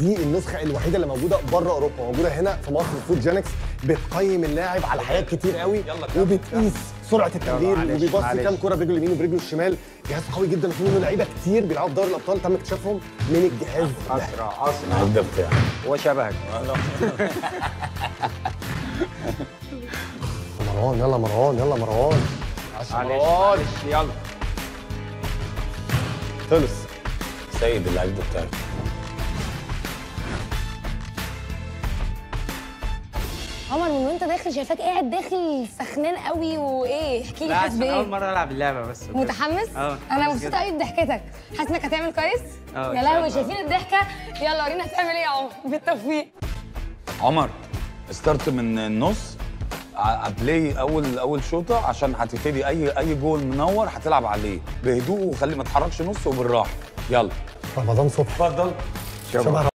دي النسخه الوحيده اللي موجوده بره اوروبا موجوده هنا في مصر فود جينكس بتقيم اللاعب على حاجات كتير قوي يلا كمل. وبتقيس سرعه التمرير معلش، وبيبص معلش. كام كره برجله اليمين وبرجله الشمال جهاز قوي جدا وفي منه لعيبه كتير بيلعبوا في دوري الابطال تم اكتشافهم من الجهاز ده اسرع اسرع الهدف بتاعي هو شبهك مروان يلا مروان يلا مروان عشان معلش مروان معلش يلا خلص سيد اللعيب ده بتاعي عمر من وانت داخل شايفاك قاعد داخل سخنان قوي وايه احكي لي لا حاسس عشان اول بايه مره العب اللعبه بس وكده. متحمس اه انا متحمس مبسوطه جدا. قوي بضحكتك حاسس انك هتعمل كويس اه، يا إن شاء لهوي الله. شايفين الضحكه يلا ورينا هتعمل ايه يا عمر بالتوفيق عمر ستارت من النص ع- بلاي اول اول شوطه عشان هتبتدي اي اي جول منور هتلعب عليه بهدوء وخلي ما تحركش نص وبالراحه يلا رمضان صبحي اتفضل شبه